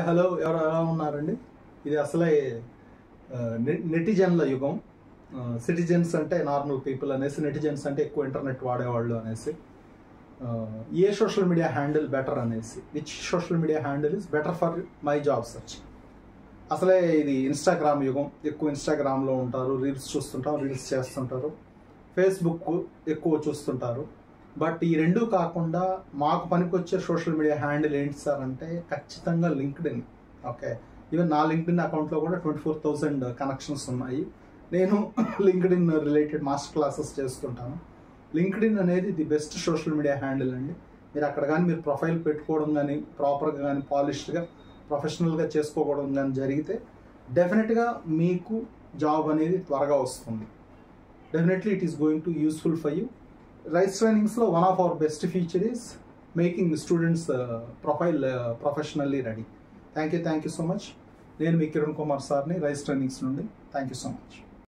hello ఎవరు ఎలా ఉన్నారండి ఇది అసలే ఆ, నె- నెటిజన్ల యుగం సిటిజన్స్ అంటే నార్మల్ పీపుల్ అనేసి నెటిజన్స్ అంటే ఎక్కువ ఇంటర్నెట్ వాడేవాళ్ళు అనేసి ఆ, a social media handle better అనేసి which social media handle is better for my job search అసలే ఇది ఇన్స్టాగ్రామ్ యుగం ఎక్కువ ఇన్స్టాగ్రామ్లో ఉంటారు రీల్స్ చూస్తుంటాం రీల్స్ చేస్తుంటారు ఫేస్బుక్ ఎక్కువ చూస్తుంటారు బట్ ఈ రెండు కాకుండా మాకు పనికొచ్చే సోషల్ మీడియా హ్యాండిల్ ఏంటి సార్ అంటే ఖచ్చితంగా లింక్డ్ ఇన్ ఓకే ఈవెన్ నా లింక్డ్ ఇన్ అకౌంట్లో కూడా ట్వంటీ ఫోర్ థౌసండ్ కనెక్షన్స్ ఉన్నాయి నేను LinkedIn related master classes చేసుకుంటాను లింక్డ్ ఇన్ అనేది the best social media handle అండి మీరు అక్కడ కానీ మీరు ప్రొఫైల్ పెట్టుకోవడం కానీ ప్రాపర్గా కానీ పాలిష్డ్గా ప్రొఫెషనల్గా చేసుకోవడం కానీ జరిగితే డెఫినెట్గా మీకు జాబ్ అనేది త్వరగా వస్తుంది definitely it is going to useful for you Rise ట్రైనింగ్స్లో one of our best feature is making students profile professionally ready thank you thank you so much నేను మీ కిరణ్ కుమార్ సార్ని రైస్ ట్రైనింగ్స్ నుండి థ్యాంక్ యూ సో మచ్